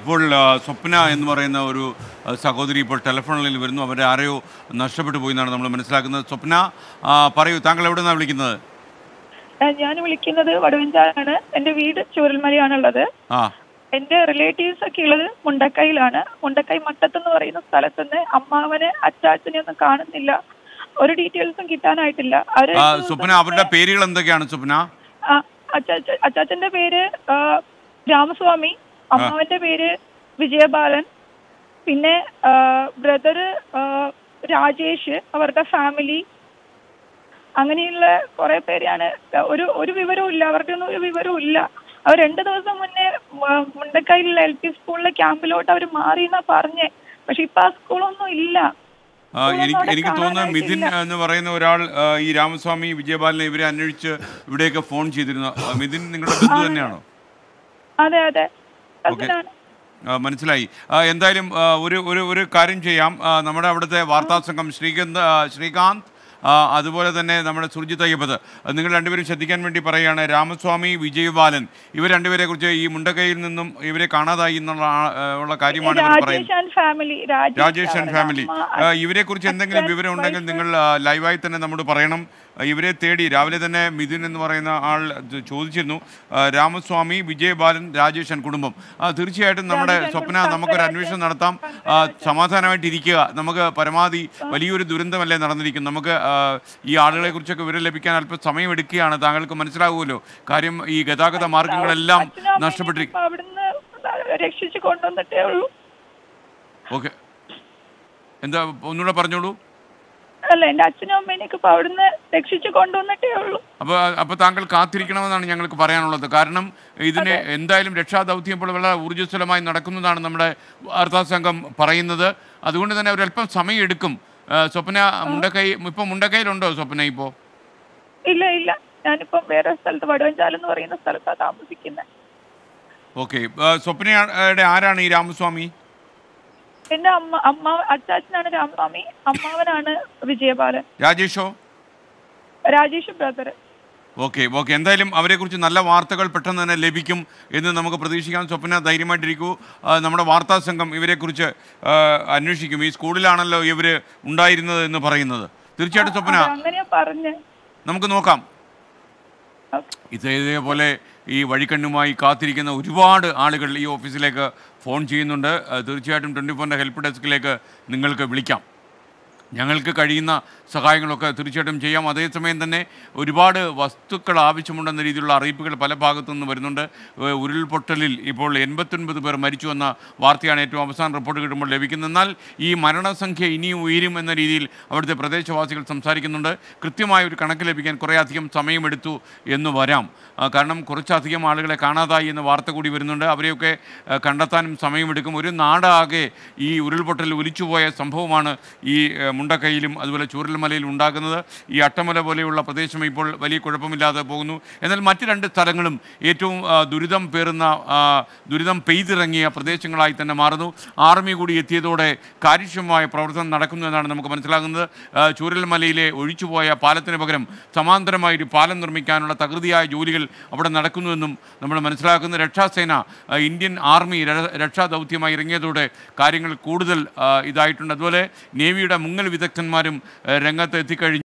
ഇപ്പോൾ ആ, സ്വപ്ന എന്ന് പറയുന്ന ഒരു ആ, സഹോദരി ഇപ്പോൾ ടെലിഫോണിൽ വരുന്നു അവരെ ആരെയോ നഷ്ടപ്പെട്ടു പോയി എന്നാണ് നമ്മൾ മനസ്സിലാക്കുന്നത് സ്വപ്ന ആ, പറയൂ താങ്കൾ എവിടെ നിന്നാണ് വിളിക്കുന്നത് ഞാൻ വിളിക്കുന്നത് വടുവഞ്ചാലാണ് എന്റെ വീട് ചൂരൽമലയാണുള്ളത് ആ എന്റെ റിലേറ്റീവ്സ് ഒക്കെ ഉള്ളത് മുണ്ടക്കൈയിലാണ് മുണ്ടക്കൈ മട്ടത്ത് എന്ന് പറയുന്ന സ്ഥലത്ത് നിന്ന് അമ്മാവനെ അച്ചാച്ചനെ ഒന്നും കാണുന്നില്ല ഒരു ഡീറ്റെയിൽസും കിട്ടാനായിട്ടില്ല അവര് ആ, സ്വപ്ന അവരുടെ പേരുകൾ എന്തൊക്കെയാണ് സ്വപ്ന ആ, അച്ചാച്ച അച്ചാച്ചന്റെ പേര് ആ, രാമസ്വാമി അമ്മാവന്റെ പേര് വിജയബാലൻ പിന്നെ ബ്രദറ് രാജേഷ് അവരുടെ ഫാമിലി അങ്ങനെയുള്ള കുറെ പേരെയാണ് ഒരു ഒരു വിവരവും ഇല്ല അവരുടെ ഒന്നും ഒരു വിവരവും ഇല്ല അവർ രണ്ടു ദിവസം മുന്നേ മ- മുണ്ടക്കൈയിലുള്ള എൽ പി സ്കൂളിലെ ക്യാമ്പിലോട്ട് അവർ മാറി എന്നാ പറഞ്ഞേ പക്ഷെ ഇപ്പൊ ആ സ്കൂളൊന്നും ഇല്ല ആ, എനിക്ക് അവിടെ എനിക്ക് തോന്നുന്നു മിഥുൻ കാണാനായിട്ടില്ല. എന്ന് പറയുന്ന ഒരാൾ ആ, ഈ രാമസ്വാമി വിജയപാലനെ ഇവരെ അന്വേഷിച്ച് ഇവിടെയൊക്കെ ഫോൺ ചെയ്തിരുന്നു ആ, മിഥുൻ നിങ്ങളുടെ ബന്ധു തന്നെയാണോ അതെ അതെ ഓക്കെ അതിനാണ് ആ, മനസ്സിലായി ആ, എന്തായാലും ആ, ഒരു ഒരു ഒരു കാര്യം ചെയ്യാം ആ, നമ്മുടെ അവിടുത്തെ വാർത്താ സംഘം ശ്രീകാന്ത് ആ, ശ്രീകാന്ത് ആ, അതുപോലെ തന്നെ നമ്മുടെ സുർജിത് അയ്യപ്പത് അത് നിങ്ങൾ രണ്ടുപേരും ശ്രദ്ധിക്കാൻ വേണ്ടി പറയുകയാണ് രാമസ്വാമി വിജയബാലൻ ഇവർ രണ്ടുപേരെ കുറിച്ച് ഈ മുണ്ടക്കൈയിൽ നിന്നും ഇവരെ കാണാതായി എന്നുള്ള ആ, ആ, ഉള്ള കാര്യമാണ് ഇവർ പറയുന്നത് Rajesh and family Rajesh and family ഇവരെ കുറിച്ച് എന്തെങ്കിലും husband, വിവരം ഉണ്ടെങ്കിൽ wife. നിങ്ങൾ ആ, ലൈവായി തന്നെ നമ്മോട് പറയണം ആ, ഇവരെ തേടി രാവിലെ തന്നെ മിഥുൻ എന്ന് പറയുന്ന ആൾ ഇത് ചോദിച്ചിരുന്നു ആ, രാമസ്വാമി വിജയബാലൻ രാജേഷ് ആൻഡ് കുടുംബം ആ, തീർച്ചയായിട്ടും നമ്മുടെ രാജേഷ് സ്വപ്ന ആൻഡ് നമുക്കൊരു പങ്കജ് അന്വേഷണം നടത്താം ആ, സമാധാനമായിട്ട് ഇരിക്കുക നമുക്ക് പരമാവധി വലിയൊരു ദുരന്തമല്ലേ നടന്നിരിക്കും നമുക്ക് ആ, ഈ ആളുകളെ കുറിച്ചൊക്കെ വിവരം ലഭിക്കാൻ അല്പം സമയം എടുക്കുകയാണ് താങ്കൾക്ക് മനസ്സിലാവുമല്ലോ കാര്യം ഈ ഗതാഗത മാർഗങ്ങളെല്ലാം അച്ഛനും അമ്മയും നഷ്ടപ്പെട്ടിരിക്കും ഇപ്പൊ അവിടുന്ന് രക്ഷിച്ചു കൊണ്ടുവന്നിട്ടേ ഉള്ളൂ ഓക്കെ എന്താ ഒന്നുകൂടെ പറഞ്ഞോളൂ അല്ല എന്റെ അച്ഛനും അമ്മേനൊക്കെ ഇപ്പൊ അവിടുന്ന് രക്ഷിച്ചു കൊണ്ടുവന്നിട്ടേ ഉള്ളൂ അപ്പോൾ അപ്പോൾ താങ്കൾ കാത്തിരിക്കണമെന്നാണ് ഞങ്ങൾക്ക് പറയാനുള്ളത് കാരണം ഇതിന് എന്തായാലും രക്ഷാദൗത്യം ഇപ്പോൾ വളരെ ഊർജ്ജസ്വലമായി നടക്കുന്നതാണ് നമ്മുടെ വാർത്താ സംഘം പറയുന്നത് അതുകൊണ്ട് തന്നെ ഒരല്പം സമയം എടുക്കും ആ, സ്വപ്ന മുണ്ടക്കൈ ഇപ്പോൾ മുണ്ടക്കൈയിലുണ്ടോ സ്വപ്ന ഇപ്പോൾ ഇല്ല ഇല്ല ഞാനിപ്പം വേറെ സ്ഥലത്ത് വടുവഞ്ചാൽ എന്ന് പറയുന്ന സ്ഥലത്താണ് താമസിക്കുന്നത് ഓക്കെ സ്വപ്നയുടെ ആരാണ് ഈ രാമസ്വാമി എന്റെ അമ്മ അമ്മ അച്ചാച്ചനാണ് രാമസ്വാമി അമ്മാവനാണ് വിജയബാലൻ രാജേഷോ രാജേഷ് ബ്രദർ ഓക്കെ ഓക്കെ എന്തായാലും അവരെക്കുറിച്ച് നല്ല വാർത്തകൾ പെട്ടെന്ന് തന്നെ ലഭിക്കും എന്ന് നമുക്ക് പ്രതീക്ഷിക്കാം സ്വപ്ന ധൈര്യമായിട്ടിരിക്കൂ ആ, നമ്മുടെ വാർത്താ സംഘം ഇവരെക്കുറിച്ച് ആ, അന്വേഷിക്കും ഈ സ്കൂളിലാണല്ലോ ഇവർ ഉണ്ടായിരുന്നത് എന്ന് പറയുന്നത് തീർച്ചയായിട്ടും സ്വപ്ന അങ്ങനെയാ പറഞ്ഞ് നമുക്ക് നോക്കാം ഇത് ഇതേപോലെ ഈ വഴിക്കണ്ണുമായി കാത്തിരിക്കുന്ന ഒരുപാട് ആളുകൾ ഈ ഓഫീസിലേക്ക് ഫോൺ ചെയ്യുന്നുണ്ട് ആ, തീർച്ചയായിട്ടും ട്വൻറ്റി ഫോറിൻ്റെ ഹെൽപ്പ് ഡെസ്കിലേക്ക് നിങ്ങൾക്ക് വിളിക്കാം ഞങ്ങൾക്ക് കഴിയുന്ന സഹായങ്ങളൊക്കെ തീർച്ചയായിട്ടും ചെയ്യാം അതേസമയം തന്നെ ഒരുപാട് വസ്തുക്കൾ ആവശ്യമുണ്ടെന്ന രീതിയിലുള്ള അറിയിപ്പുകൾ പല ഭാഗത്തു നിന്ന് വരുന്നുണ്ട് ഏ, ഉരുൾപൊട്ടലിൽ ഇപ്പോൾ എൺപത്തൊൻപത് പേർ മരിച്ചു എന്ന വാർത്തയാണ് ഏറ്റവും അവസാന റിപ്പോർട്ട് കിട്ടുമ്പോൾ ലഭിക്കുന്നത് എന്നാൽ ഈ മരണസംഖ്യ ഇനിയും ഉയരും എന്ന രീതിയിൽ അവിടുത്തെ പ്രദേശവാസികൾ സംസാരിക്കുന്നുണ്ട് കൃത്യമായ ഒരു കണക്ക് ലഭിക്കാൻ കുറേയധികം സമയമെടുത്തു എന്ന് വരാം ആ, കാരണം കുറച്ചധികം ആളുകളെ കാണാതായി എന്ന വാർത്ത കൂടി വരുന്നുണ്ട് അവരെയൊക്കെ ആ, കണ്ടെത്താനും സമയമെടുക്കും ഒരു നാടാകെ ഈ ഉരുൾപൊട്ടൽ ഒലിച്ചുപോയ സംഭവമാണ് ഈ ആ, മുണ്ടക്കൈയിലും അതുപോലെ ചൂരൽമലയിലും ഉണ്ടാകുന്നത് ഈ അട്ടമല പോലെയുള്ള പ്രദേശം ഇപ്പോൾ വലിയ കുഴപ്പമില്ലാതെ പോകുന്നു എന്നാൽ മറ്റ് രണ്ട് സ്ഥലങ്ങളും ഏറ്റവും ആ, ദുരിതം പേറുന്ന ആ, ദുരിതം പെയ്തിറങ്ങിയ പ്രദേശങ്ങളായി തന്നെ മാറുന്നു ആർമി കൂടി എത്തിയതോടെ കാര്യക്ഷമമായ പ്രവർത്തനം നടക്കുന്നു എന്നാണ് നമുക്ക് മനസ്സിലാകുന്നത് ആ, ചൂരൽമലയിലെ ഒഴിച്ചുപോയ പാലത്തിന് പകരം സമാന്തരമായി ഒരു പാലം നിർമ്മിക്കാനുള്ള തകൃതിയായ ജോലികൾ അവിടെ നടക്കുന്നുവെന്നും നമ്മൾ മനസ്സിലാക്കുന്ന രക്ഷാസേന ആ, ഇന്ത്യൻ ആർമി ര- രക്ഷാദൗത്യമായി ഇറങ്ങിയതോടെ കാര്യങ്ങൾ കൂടുതൽ ആ, ഇതായിട്ടുണ്ട് അതുപോലെ നേവിയുടെ മുങ്ങൽ വിദഗ്ധന്മാരും ആ, രംഗത്ത് എത്തിക്കഴിഞ്ഞു